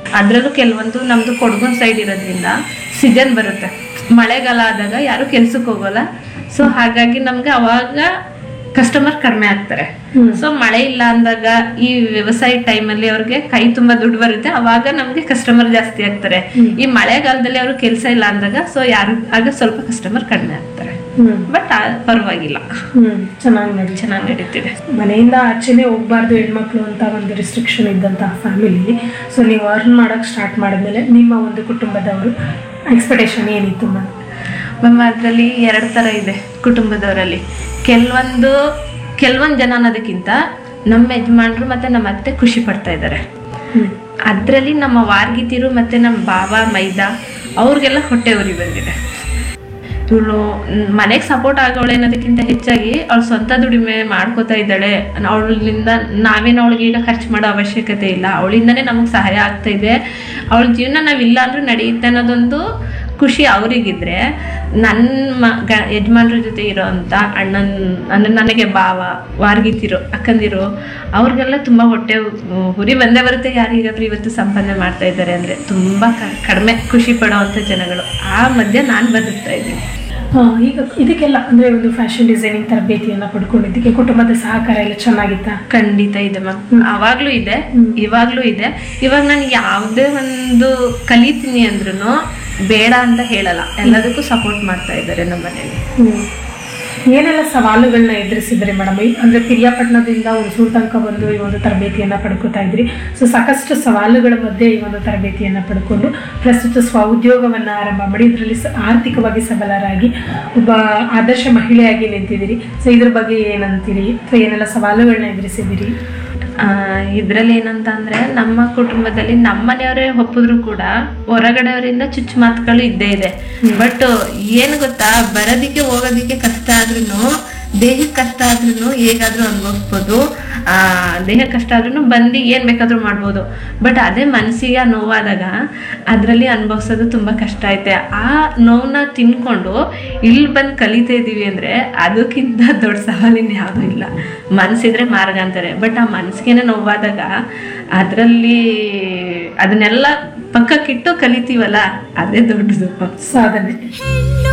ಅದರಲ್ಲೂ ಕೆಲವೊಂದು ನಮ್ದು ಕೊಡಗು ಸೈಡ್ ಇರೋದ್ರಿಂದ ಸೀಸನ್ ಬರುತ್ತೆ ಮಳೆಗಾಲ ಆದಾಗ ಯಾರು ಕೆಲ್ಸಕ್ಕೆ ಹೋಗೋಲ್ಲ ಸೊ ಹಾಗಾಗಿ ನಮ್ಗೆ ಅವಾಗ ಕಸ್ಟಮರ್ ಕಡಿಮೆ ಆಗ್ತಾರೆ ಸೊ ಮಳೆ ಇಲ್ಲ ಅಂದಾಗ ಈ ವ್ಯವಸಾಯ ಟೈಮಲ್ಲಿ ಅವ್ರಿಗೆ ಕೈ ತುಂಬಾ ದುಡ್ಡು ಬರುತ್ತೆ ಅವಾಗ ನಮ್ಗೆ ಕಸ್ಟಮರ್ ಜಾಸ್ತಿ ಆಗ್ತಾರೆ ಈ ಮಳೆಗಾಲದಲ್ಲಿ ಅವ್ರಿಗೆ ಕೆಲಸ ಇಲ್ಲ ಅಂದಾಗ ಸೊ ಯಾರು ಆಗ ಸ್ವಲ್ಪ ಕಸ್ಟಮರ್ ಕಡಿಮೆ ಆಗ್ತಾರೆ ಹ್ಮ್ ಬಟ್ ಪರವಾಗಿಲ್ಲ ಹ್ಮ್ ಚೆನ್ನಾಗಿ ನಡೀತು ಚೆನ್ನಾಗಿ ನಡೀತಿದೆ ಮನೆಯಿಂದ ಆಚೆನೆ ಹೋಗ್ಬಾರ್ದು ಹೆಣ್ಮಕ್ಳು ಅಂತ ಒಂದು ರಿಸ್ಟ್ರಿಕ್ಷನ್ ಇದ್ದಂತಹ ಫ್ಯಾಮಿಲಿ ಸೊ ನೀವು ಅರ್ನ್ ಮಾಡಕ್ ಸ್ಟಾರ್ಟ್ ಮಾಡಿದ್ಮೇಲೆ ನಿಮ್ಮ ಒಂದು ಕುಟುಂಬದವರು ಎಕ್ಸ್ಪೆಕ್ಟೇಷನ್ ಏನಿತ್ತು ಮ್ಯಾಮ್ ಮ್ಯಾಮ್ ಅದರಲ್ಲಿ ಎರಡು ಥರ ಇದೆ ಕುಟುಂಬದವರಲ್ಲಿ ಕೆಲವೊಂದು ಕೆಲವೊಂದು ಜನ ಅನ್ನೋದಕ್ಕಿಂತ ನಮ್ಮ ಯಜಮಾನ್ರು ಮತ್ತೆ ನಮ್ಮ ಅತ್ತೆ ಖುಷಿ ಪಡ್ತಾ ಇದ್ದಾರೆ ಹ್ಮ್ ಅದರಲ್ಲಿ ನಮ್ಮ ವಾರ್ಗಿತಿರು ಮತ್ತೆ ನಮ್ಮ ಬಾವ ಮೈದಾ ಅವ್ರಿಗೆಲ್ಲ ಹೊಟ್ಟೆ ಉರಿ ಬಂದಿದೆ ಇವಳು ಮನೆಗೆ ಸಪೋರ್ಟ್ ಆಗೋಳೆ ಅನ್ನೋದಕ್ಕಿಂತ ಹೆಚ್ಚಾಗಿ ಅವಳು ಸ್ವಂತ ದುಡಿಮೆ ಮಾಡ್ಕೋತಾ ಇದ್ದಾಳೆ ಅವಳಿಂದ ನಾವೇನು ಅವಳಿಗೆ ಈಗ ಖರ್ಚು ಮಾಡೋ ಅವಶ್ಯಕತೆ ಇಲ್ಲ ಅವಳಿಂದನೇ ನಮಗೆ ಸಹಾಯ ಆಗ್ತಾ ಇದೆ ಅವಳ ಜೀವನ ನಾವಿಲ್ಲ ಅಂದ್ರೂ ನಡೆಯುತ್ತೆ ಅನ್ನೋದೊಂದು ಖುಷಿ ಅವರಿಗಿದ್ರೆ ನನ್ನ ಮ ಗ ಯಜಮಾನ್ರ ಜೊತೆ ಇರೋ ಅಂತ ಅಣ್ಣನ್ ಅಂದರೆ ನನಗೆ ಭಾವ ವಾರ್ಗಿತಿರು ಅಕ್ಕಂದಿರು ಅವ್ರಿಗೆಲ್ಲ ತುಂಬ ಹೊಟ್ಟೆ ಉ- ಉರಿ ಬಂದೇ ಬರುತ್ತೆ ಯಾರಿಗಾದ್ರೂ ಇವತ್ತು ಸಂಪಾದನೆ ಮಾಡ್ತಾ ಇದ್ದಾರೆ ಅಂದರೆ ತುಂಬ ಕಡಿಮೆ ಖುಷಿ ಪಡೋವಂಥ ಜನಗಳು ಆ ಮಧ್ಯೆ ನಾನು ಬದುಕ್ತಾ ಇದ್ದೀನಿ ಆ, ಈಗ ಇದಕ್ಕೆಲ್ಲ ಅಂದ್ರೆ ಒಂದು ಫ್ಯಾಷನ್ ಡಿಸೈನಿಂಗ್ ತರಬೇತಿಯನ್ನ ಪಡ್ಕೊಂಡಿದ್ದಕ್ಕೆ ಕುಟುಂಬದ ಸಹಕಾರ ಎಲ್ಲ ಚೆನ್ನಾಗಿತ್ತಾ ಖಂಡಿತ ಇದೆ ಮ್ಯಾಮ್ ಅವಾಗ್ಲೂ ಇದೆ ಇವಾಗ್ಲೂ ಇದೆ ಇವಾಗ ನಾನು ಯಾವುದೇ ಒಂದು ಕಲಿತೀನಿ ಅಂದ್ರೂ ಬೇಡ ಅಂತ ಹೇಳಲ್ಲ ಎಲ್ಲದಕ್ಕೂ ಸಪೋರ್ಟ್ ಮಾಡ್ತಾ ಇದ್ದಾರೆ ನಮ್ಮ ಮನೇಲಿ ಹ್ಮ್. ಏನೆಲ್ಲ ಸವಾಲುಗಳನ್ನ ಎದುರಿಸಿದ್ರಿ ಮೇಡಮ್ ಅಂದ್ರೆ ಪಿರಿಯಾಪಟ್ಟಣದಿಂದ ಹುಣಸೂರು ತನಕ ಬಂದು ಈ ಒಂದು ತರಬೇತಿಯನ್ನ ಪಡ್ಕೋತಾ ಇದ್ರಿ ಸೊ ಸಾಕಷ್ಟು ಸವಾಲುಗಳ ಮಧ್ಯೆ ಈ ಒಂದು ತರಬೇತಿಯನ್ನ ಪಡ್ಕೊಂಡು ಪ್ರಸ್ತುತ ಸ್ವಉದ್ಯೋಗವನ್ನ ಆರಂಭ ಮಾಡಿ ಇದರಲ್ಲಿ ಸ- ಆರ್ಥಿಕವಾಗಿ ಸಬಲರಾಗಿ ಒಬ್ಬ ಆದರ್ಶ ಮಹಿಳೆಯಾಗಿ ನಿಂತಿದ್ದೀರಿ ಸೊ ಇದ್ರ ಬಗ್ಗೆ ಏನಂತೀರಿ ಅಥವಾ ಏನೆಲ್ಲ ಸವಾಲುಗಳನ್ನ ಎದುರಿಸಿದಿರಿ ಇದರಲ್ಲಿ ಏನಂತ ಅಂದ್ರೆ ನಮ್ಮ ಕುಟುಂಬದಲ್ಲಿ ನಮ್ಮ ಮನೆಯವರೇ ಒಪ್ಪಿದ್ರು ಕೂಡ ಹೊರಗಡೆಯವರಿಂದ ಚುಚ್ಚು ಮಾತುಗಳು ಇದ್ದೇ ಇದೆ ಬಟ್ ಏನು ಗೊತ್ತಾ ಬರೋದಿಕ್ಕೆ ಹೋಗೋದಿಕ್ಕೆ ಕಷ್ಟ ಆದ್ರೂ ದೇಹಕ್ಕೆ ಕಷ್ಟ ಆದ್ರೂ ಹೇಗಾದ್ರೂ ಅನ್ಭವಿಸ್ಬೋದು ಆ ದೇಹಕ್ಕೆ ಕಷ್ಟ ಆದ್ರೂ ಬಂದು ಏನ್ ಬೇಕಾದ್ರೂ ಮಾಡ್ಬೋದು ಬಟ್ ಅದೇ ಮನಸ್ಸಿಗೆ ನೋವಾದಾಗ ಅದರಲ್ಲಿ ಅನುಭವಿಸೋದು ತುಂಬಾ ಕಷ್ಟ ಐತೆ ಆ ನೋವನ್ನ ತಿನ್ಕೊಂಡು ಇಲ್ಲಿ ಬಂದು ಕಲಿತಾ ಇದೀವಿ ಅಂದ್ರೆ ಅದಕ್ಕಿಂತ ದೊಡ್ಡ ಸವಾಲಿನ ಯಾವುದೂ ಇಲ್ಲ ಮನ್ಸಿದ್ರೆ ಮಾರ್ಗ ಅಂತಾರೆ ಬಟ್ ಆ ಮನ್ಸಿಗೆನೆ ನೋವಾದಾಗ ಅದರಲ್ಲಿ ಅದನ್ನೆಲ್ಲ ಪಕ್ಕಕ್ಕಿಟ್ಟು ಕಲಿತೀವಲ್ಲ ಅದೇ ದೊಡ್ಡದು ಸಾಧನೆ